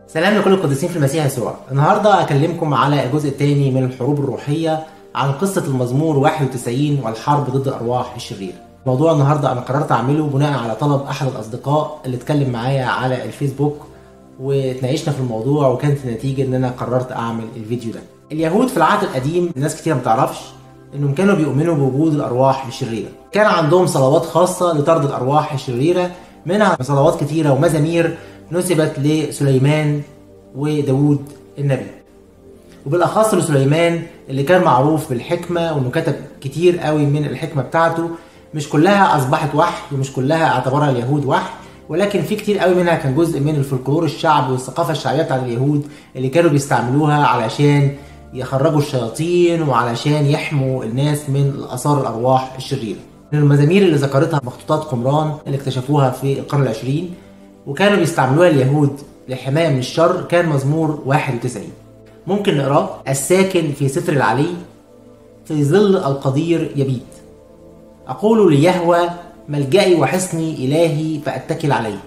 سلام لكل القديسين في المسيح يسوع النهارده اكلمكم على الجزء الثاني من الحروب الروحيه عن قصه المزمور 91 والحرب ضد الارواح الشريره موضوع النهارده انا قررت اعمله بناء على طلب احد الاصدقاء اللي اتكلم معايا على الفيسبوك واتناقشنا في الموضوع وكانت النتيجه ان انا قررت اعمل الفيديو ده اليهود في العهد القديم ناس كتير ما تعرفش انهم كانوا بيؤمنوا بوجود الارواح الشريره كان عندهم صلوات خاصه لطرد الارواح الشريره منها صلوات كتيره ومزامير نسبت لسليمان وداود النبي وبالاخص لسليمان اللي كان معروف بالحكمه وانه كتب كتير قوي من الحكمه بتاعته مش كلها اصبحت وحي ومش كلها اعتبرها اليهود وحي ولكن في كتير قوي منها كان جزء من الفلكلور الشعبي والثقافه الشعبيه بتاعت اليهود اللي كانوا بيستعملوها علشان يخرجوا الشياطين وعلشان يحموا الناس من اثار الارواح الشريره. من المزامير اللي ذكرتها مخطوطات قمران اللي اكتشفوها في القرن العشرين وكانوا بيستعملوها اليهود للحمايه من الشر كان مزمور 91 ممكن نقراه الساكن في ستر العلي في ظل القدير يبيت أقول ليهوى ملجئي وحصني إلهي فأتكل عليه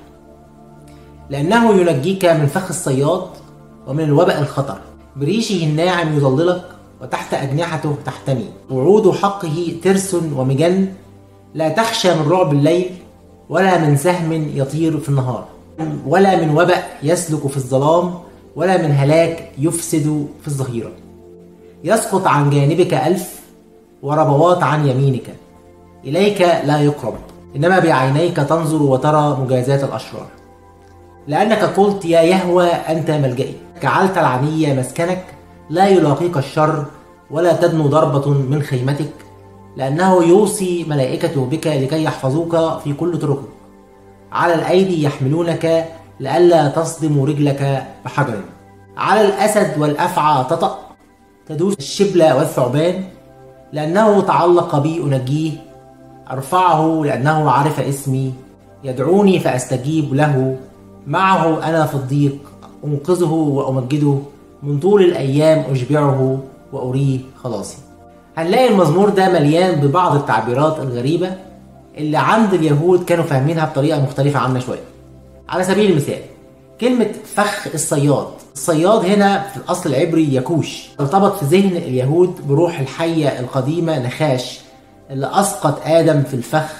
لأنه ينجيك من فخ الصياد ومن الوباء الخطر بريشه الناعم يظللك وتحت أجنحته تحتمي وعود حقه ترس ومجن لا تخشى من رعب الليل ولا من سهم يطير في النهار ولا من وبأ يسلك في الظلام ولا من هلاك يفسد في الظهيرة يسقط عن جانبك ألف وربوات عن يمينك إليك لا يقرب إنما بعينيك تنظر وترى مجازات الأشرار لأنك قلت يا يهوى أنت ملجئي جعلت العنية مسكنك لا يلاقيك الشر ولا تدنو ضربة من خيمتك لأنه يوصي ملائكته بك لكي يحفظوك في كل طرقك على الأيدي يحملونك لئلا تصدم رجلك بحجر على الأسد والأفعى تطأ تدوس الشبل والثعبان لأنه تعلق بي أنجيه أرفعه لأنه عرف اسمي يدعوني فأستجيب له معه أنا في الضيق أنقذه وأمجده من طول الأيام أشبعه وأريه خلاصي هنلاقي المزمور ده مليان ببعض التعبيرات الغريبة اللي عند اليهود كانوا فاهمينها بطريقة مختلفة عنا شوية على سبيل المثال كلمة فخ الصياد الصياد هنا في الأصل العبري يكوش ارتبط في ذهن اليهود بروح الحية القديمة نخاش اللي أسقط آدم في الفخ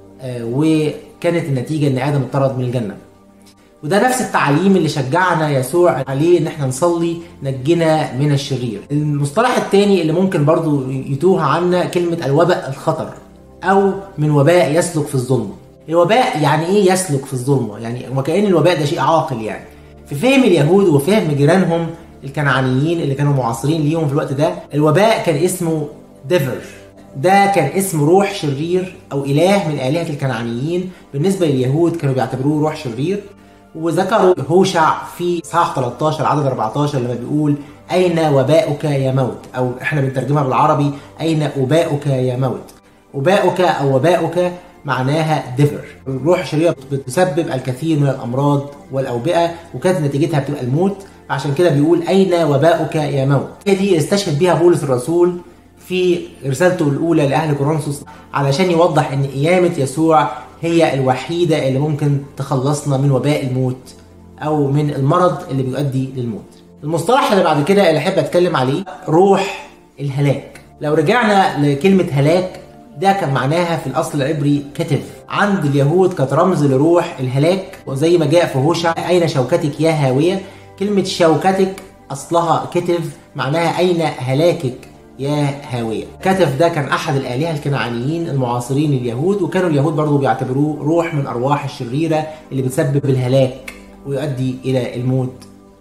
وكانت النتيجة إن آدم اتطرد من الجنة وده نفس التعليم اللي شجعنا يسوع عليه ان احنا نصلي نجنا من الشرير المصطلح الثاني اللي ممكن برضو يتوه عنا كلمة الوباء الخطر او من وباء يسلك في الظلمة الوباء يعني ايه يسلك في الظلمة يعني وكأن الوباء ده شيء عاقل يعني في فهم اليهود وفهم جيرانهم الكنعانيين اللي كانوا معاصرين ليهم في الوقت ده الوباء كان اسمه ديفر ده كان اسم روح شرير او اله من الهه الكنعانيين بالنسبه لليهود كانوا بيعتبروه روح شرير وذكروا هوشع في صحاح 13 عدد 14 لما بيقول أين وباؤك يا موت أو إحنا بنترجمها بالعربي أين أباؤك يا موت أباؤك أو وباؤك معناها ديفر الروح الشريرة بتسبب الكثير من الأمراض والأوبئة وكانت نتيجتها بتبقى الموت عشان كده بيقول أين وباؤك يا موت هي دي استشهد بيها بولس الرسول في رسالته الأولى لأهل كورنثوس علشان يوضح إن قيامة يسوع هي الوحيدة اللي ممكن تخلصنا من وباء الموت أو من المرض اللي بيؤدي للموت المصطلح اللي بعد كده اللي أحب أتكلم عليه روح الهلاك لو رجعنا لكلمة هلاك ده كان معناها في الأصل العبري كتف عند اليهود كانت رمز لروح الهلاك وزي ما جاء في هوشع أين شوكتك يا هاوية كلمة شوكتك أصلها كتف معناها أين هلاكك يا هاوية كتف ده كان أحد الآلهة الكنعانيين المعاصرين لليهود وكانوا اليهود برضو بيعتبروه روح من أرواح الشريرة اللي بتسبب الهلاك ويؤدي إلى الموت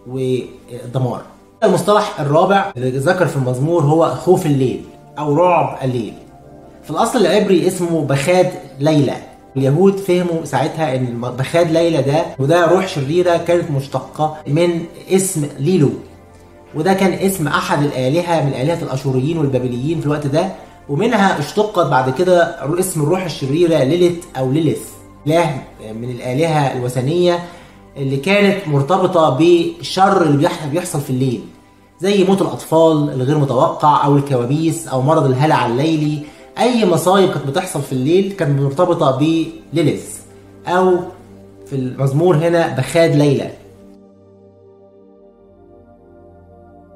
والدمار المصطلح الرابع اللي ذكر في المزمور هو خوف الليل أو رعب الليل في الأصل العبري اسمه بخاد ليلى اليهود فهموا ساعتها ان بخاد ليلى ده وده روح شريره كانت مشتقه من اسم ليلو وده كان اسم احد الالهه من الهه الاشوريين والبابليين في الوقت ده ومنها اشتقت بعد كده اسم الروح الشريره ليلت او ليلث اله من الالهه الوثنيه اللي كانت مرتبطه بالشر اللي بيحصل في الليل زي موت الاطفال الغير متوقع او الكوابيس او مرض الهلع الليلي اي مصايب كانت بتحصل في الليل كانت مرتبطه بليلث او في المزمور هنا بخاد ليلى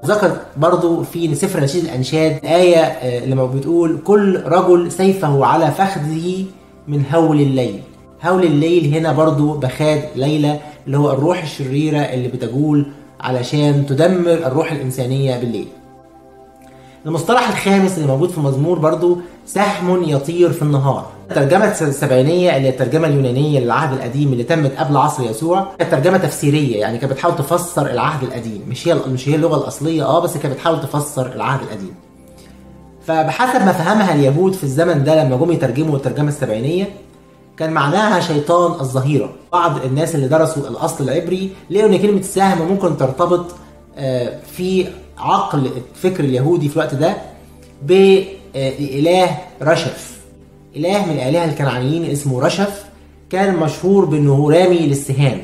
ذكر برضو في سفر نشيد الأنشاد آية آه، لما بتقول كل رجل سيفه على فخذه من هول الليل هول الليل هنا برضو بخاد ليلى اللي هو الروح الشريرة اللي بتجول علشان تدمر الروح الإنسانية بالليل المصطلح الخامس اللي موجود في المزمور برضو سهم يطير في النهار الترجمة السبعينية اللي هي الترجمة اليونانية للعهد القديم اللي تمت قبل عصر يسوع كانت ترجمة تفسيرية يعني كانت بتحاول تفسر العهد القديم مش هي مش هي اللغة الأصلية اه بس كانت بتحاول تفسر العهد القديم فبحسب ما فهمها اليهود في الزمن ده لما جم يترجموا الترجمة السبعينية كان معناها شيطان الظهيرة بعض الناس اللي درسوا الأصل العبري لقوا إن كلمة سهم ممكن ترتبط آه، في عقل الفكر اليهودي في الوقت ده بإله رشف إله من الآلهة الكنعانيين اسمه رشف كان مشهور بأنه رامي للسهام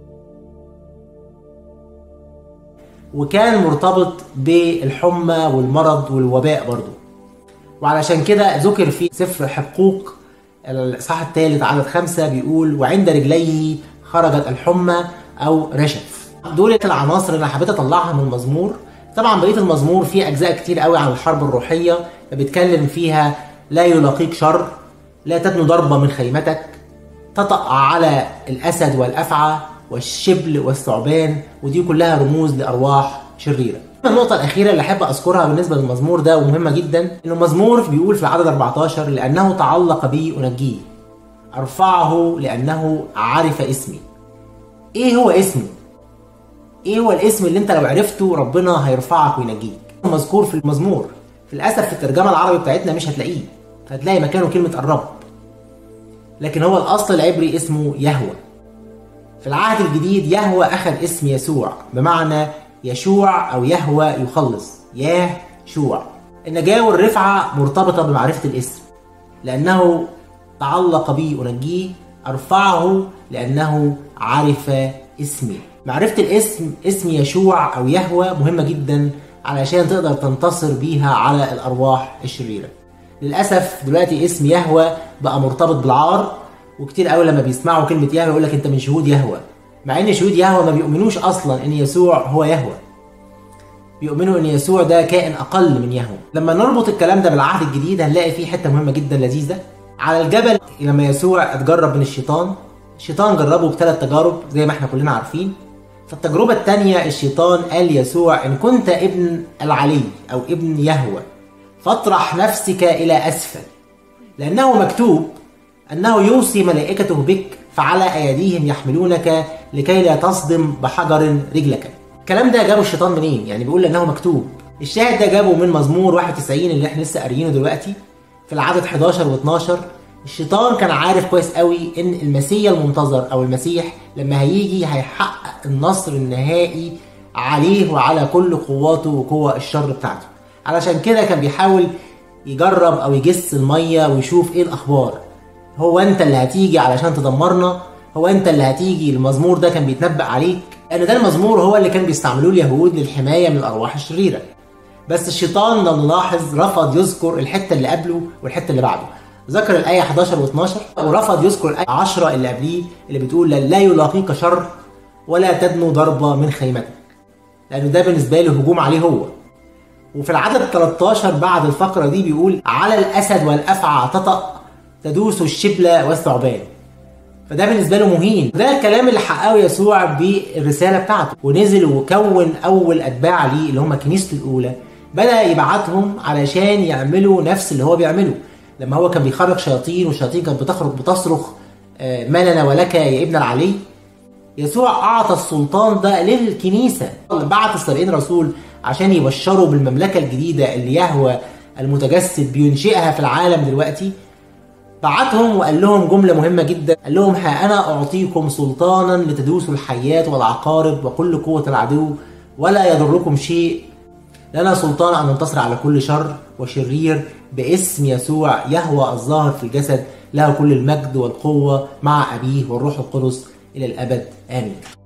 وكان مرتبط بالحمى والمرض والوباء برضه وعلشان كده ذكر في سفر حقوق الإصحاح الثالث عدد خمسة بيقول وعند رجليه خرجت الحمى أو رشف دول العناصر اللي أنا حبيت أطلعها من المزمور طبعا بقية المزمور فيه أجزاء كتير قوي عن الحرب الروحية بيتكلم فيها لا يلاقيك شر لا تدنو ضربة من خيمتك تطأ على الأسد والأفعى والشبل والثعبان ودي كلها رموز لأرواح شريرة النقطة الأخيرة اللي أحب أذكرها بالنسبة للمزمور ده ومهمة جدا إنه المزمور بيقول في العدد 14 لأنه تعلق بي أنجيه أرفعه لأنه عرف اسمي إيه هو اسمه؟ إيه هو الاسم اللي أنت لو عرفته ربنا هيرفعك وينجيك؟ مذكور في المزمور في الأسف في الترجمة العربي بتاعتنا مش هتلاقيه هتلاقي مكانه كلمة الرب لكن هو الأصل العبري اسمه يهوى في العهد الجديد يهوى أخذ اسم يسوع بمعنى يشوع أو يهوى يخلص ياه شوع النجاة والرفعة مرتبطة بمعرفة الاسم لأنه تعلق بي أنجيه أرفعه لأنه عرف اسمي معرفة الاسم اسم يشوع أو يهوى مهمة جدا علشان تقدر تنتصر بيها على الأرواح الشريرة للأسف دلوقتي اسم يهوى بقى مرتبط بالعار وكتير قوي لما بيسمعوا كلمة يهوى يقول لك أنت من شهود يهوى مع ان شهود يهوى ما بيؤمنوش اصلا ان يسوع هو يهوى بيؤمنوا ان يسوع ده كائن اقل من يهوى لما نربط الكلام ده بالعهد الجديد هنلاقي فيه حته مهمه جدا لذيذه على الجبل لما يسوع اتجرب من الشيطان الشيطان جربه بثلاث تجارب زي ما احنا كلنا عارفين فالتجربة الثانية الشيطان قال يسوع إن كنت ابن العلي أو ابن يهوى فاطرح نفسك إلى أسفل لأنه مكتوب أنه يوصي ملائكته بك فعلى أيديهم يحملونك لكي لا تصدم بحجر رجلك الكلام ده جابه الشيطان منين يعني بيقول انه مكتوب الشاهد ده جابه من مزمور 91 اللي احنا لسه قاريينه دلوقتي في العدد 11 و12 الشيطان كان عارف كويس قوي ان المسيح المنتظر او المسيح لما هيجي هيحقق النصر النهائي عليه وعلى كل قواته وقوى الشر بتاعته علشان كده كان بيحاول يجرب او يجس الميه ويشوف ايه الاخبار هو انت اللي هتيجي علشان تدمرنا هو انت اللي هتيجي المزمور ده كان بيتنبأ عليك لان ده المزمور هو اللي كان بيستعملوه اليهود للحمايه من الارواح الشريره بس الشيطان لو نلاحظ رفض يذكر الحته اللي قبله والحته اللي بعده ذكر الايه 11 و12 ورفض يذكر الايه 10 اللي قبليه اللي بتقول لا يلاقيك شر ولا تدنو ضربه من خيمتك لانه ده بالنسبه له هجوم عليه هو وفي العدد 13 بعد الفقره دي بيقول على الاسد والافعى تطأ تدوس الشبل والثعبان فده بالنسبه له مهين ده الكلام اللي حققه يسوع بالرساله بتاعته ونزل وكون اول اتباع ليه اللي هم كنيسته الاولى بدا يبعتهم علشان يعملوا نفس اللي هو بيعمله لما هو كان بيخرج شياطين والشياطين كانت بتخرج بتصرخ آه، ما لنا ولك يا ابن العلي يسوع اعطى السلطان ده للكنيسه بعت السبعين رسول عشان يبشروا بالمملكه الجديده اللي يهوى المتجسد بينشئها في العالم دلوقتي بعتهم وقال لهم جملة مهمة جدا قال لهم ها أنا أعطيكم سلطانا لتدوسوا الحيات والعقارب وكل قوة العدو ولا يضركم شيء لنا سلطان أن ننتصر على كل شر وشرير باسم يسوع يهوى الظاهر في الجسد له كل المجد والقوة مع أبيه والروح القدس إلى الأبد آمين